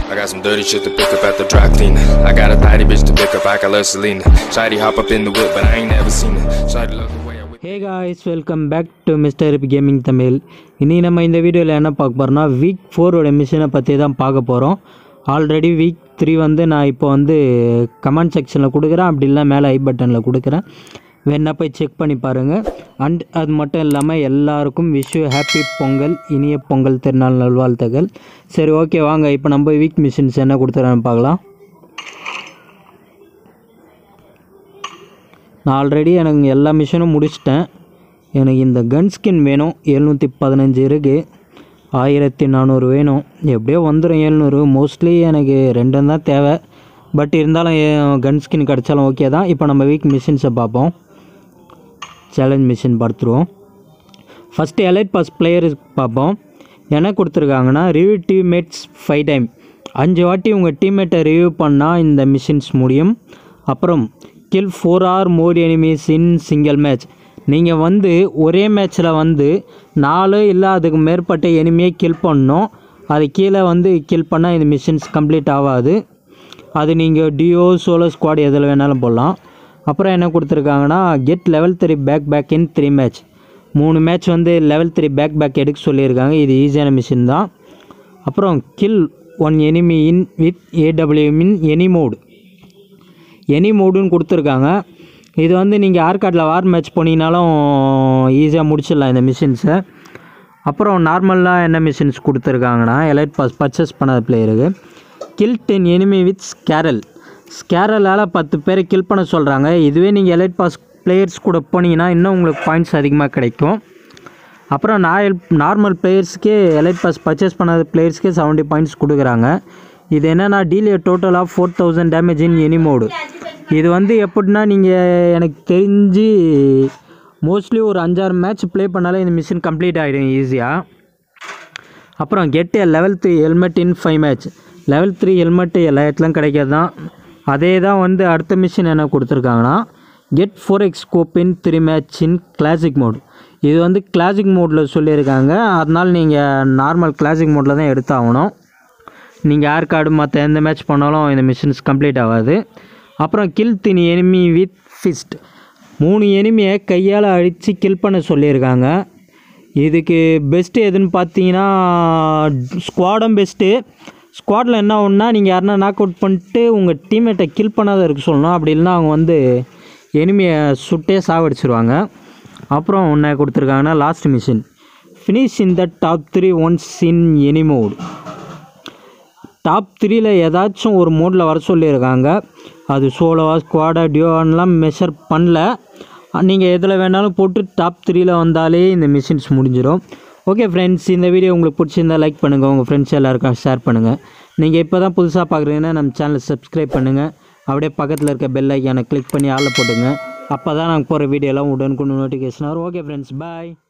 I got some dirty shit to pick up at the dry cleaner. I got a tidy bitch to pick up, I got love Selena. Shady hop up in the whip, but I ain't never seen her. Shady love the way I whip. Hey guys welcome back to mister gaming Tamil இன்றைக்கி நம்ம இந்த வீடியோவில் என்ன பார்க்க போகிறோம்னா week ஃபோரோட மிஷினை பற்றி தான் பார்க்க போகிறோம் ஆல்ரெடி வீக் த்ரீ வந்து நான் இப்போ வந்து கமெண்ட் செக்ஷனில் கொடுக்குறேன் அப்படி இல்லை மேலே ஐ பட்டனில் கொடுக்குறேன் வேணா போய் செக் பண்ணி பாருங்கள் அண்ட் அது மட்டும் இல்லாமல் எல்லாருக்கும் விஷ் ஹாப்பி பொங்கல் இனிய பொங்கல் திருநாள் நல்வாழ்த்துக்கள் சரி ஓகே வாங்க இப்போ நம்ம வீக் மிஷின்ஸ் என்ன கொடுத்துறான்னு பார்க்கலாம் நான் ஆல்ரெடி எனக்கு எல்லா மிஷினும் முடிச்சிட்டேன் எனக்கு இந்த கன் ஸ்கின் வேணும் எழுநூற்றி பதினஞ்சு இருக்குது ஆயிரத்தி நானூறு வேணும் எப்படியோ வந்துடும் எழுநூறு மோஸ்ட்லி எனக்கு ரெண்டும் தான் தேவை பட் இருந்தாலும் கன் ஸ்கின் கிடச்சாலும் ஓகே தான் இப்போ நம்ம வீக் மிஷின்ஸை பார்ப்போம் சேலஞ்ச் மிஷின் பார்த்துருவோம் ஃபஸ்ட்டு எலைட் பாஸ் பிளேயர்ஸ் பார்ப்போம் என்ன கொடுத்துருக்காங்கன்னா ரிவ்யூ டீம்மேட்ஸ் ஃபைவ் டைம் அஞ்சு வாட்டி உங்கள் டீம்மேட்டை ரிவ்யூ பண்ணால் இந்த மிஷின்ஸ் முடியும் அப்புறம் kill four or more enemies in single match நீங்கள் வந்து ஒரே மேட்ச்சில் வந்து நாலு இல்லை அதுக்கு மேற்பட்ட எனிமியை கில் பண்ணணும் அது கீழே வந்து கில் பண்ணால் இந்த மிஷின்ஸ் கம்ப்ளீட் ஆகாது அது நீங்கள் டியோ சோலோ ஸ்குவாட் எதில் வேணாலும் போடலாம் அப்புறம் என்ன கொடுத்துருக்காங்கன்னா get level three backpack in three match மூணு மேட்ச் வந்து லெவல் த்ரீ பேக் பேக் எடுக்க சொல்லியிருக்காங்க இது ஈஸியான மிஷின் தான் அப்புறம் kill one enemy in with AWM in any mode any மோடுன்னு கொடுத்துருக்காங்க இது வந்து நீங்கள் ஆர்காட்டில் வார் மேட்ச் போனீங்கனாலும் ஈஸியாக முடிச்சிடலாம் இந்த மிஷின்ஸை அப்புறம் நார்மலாக என்ன மிஷின்ஸ் கொடுத்துருக்காங்கன்னா எலைட் பாஸ் பர்ச்சேஸ் பண்ணாத பிளேயருக்கு kill ten enemy with SCAR L ஸ்கேரலால் பத்து பேரை கில் பண்ண சொல்கிறாங்க இதுவே நீங்கள் எலைட் பாஸ் பிளேயர்ஸ் கூட போனீங்கன்னா இன்னும் உங்களுக்கு பாயிண்ட்ஸ் அதிகமாக கிடைக்கும் அப்புறம் நான் நார்மல் பிளேயர்ஸ்க்கே எலைட் பாஸ் பர்ச்சேஸ் பண்ணாத பிளேயர்ஸ்க்கே செவன்ட்டி பாயிண்ட்ஸ் கொடுக்குறாங்க இது என்னென்னா டீலே டோட்டலாக four thousand damage in any mode இது வந்து எப்படின்னா நீங்கள் எனக்கு தெரிஞ்சு மோஸ்ட்லி ஒரு அஞ்சாறு மேட்ச் ப்ளே பண்ணாலே இந்த மிஷின் கம்ப்ளீட் ஆகிடும் ஈஸியாக அப்புறம் get a level three helmet in five match level three helmet எல்லா இடத்துலையும் கிடைக்காது தான் அதே தான் வந்து அடுத்த மிஷின் என்ன கொடுத்துருக்காங்கன்னா get four X scope in three match in classic mode இது வந்து கிளாசிக் மோடில் சொல்லியிருக்காங்க அதனால் நீங்கள் நார்மல் கிளாசிக் மோடில் தான் எடுத்தாகணும் நீங்கள் ஏர் கார்டு மற்ற எந்த மேட்ச் பண்ணாலும் இந்த மிஷின்ஸ் கம்ப்ளீட் ஆகாது அப்புறம் kill three enemy with fist மூணு எனிமியை கையால் அடித்து கில் பண்ண சொல்லியிருக்காங்க இதுக்கு பெஸ்ட்டு எதுன்னு பார்த்தீங்கன்னா ஸ்குவாடும் பெஸ்ட்டு ஸ்குவாடில் என்ன ஒன்றா நீங்கள் யாருன்னா நாக் அவுட் பண்ணிட்டு உங்கள் டீம்மேட்டை கில் பண்ணாத இருக்க சொல்லணும் அப்படி இல்லைன்னா அவங்க வந்து எனிமியை சுட்டே சாவடிச்சிருவாங்க அப்புறம் ஒன்று கொடுத்துருக்காங்கன்னா last mission finish in the top three once in any mode top த்ரீயில் ஏதாச்சும் ஒரு மோடில் வர சொல்லியிருக்காங்க அது சோலோவா ஸ்குவாடா டியோன்லாம் மெஷர் பண்ணல நீங்கள் எதில் வேணாலும் போட்டு டாப் த்ரீயில் வந்தாலே இந்த மிஷின்ஸ் முடிஞ்சிடும் ஓகே ஃப்ரெண்ட்ஸ் இந்த வீடியோ உங்களுக்கு பிடிச்சிருந்தா லைக் பண்ணுங்கள் உங்கள் ஃப்ரெண்ட்ஸ் எல்லாருக்கும் ஷேர் பண்ணுங்கள் நீங்கள் இப்போ தான் புதுசாக பார்க்குறீங்கன்னா நம்ம சேனலை சப்ஸ்கிரைப் பண்ணுங்கள் அப்படியே பக்கத்தில் இருக்க பெல் ஐக்கானை கிளிக் பண்ணி ஆளில் போட்டுங்க அப்போ தான் நாங்கள் போகிற வீடியோலாம் உடனுக்குன்னு நோட்டிஃபிகேஷன் வரும் ஓகே ஃப்ரெண்ட்ஸ் பாய்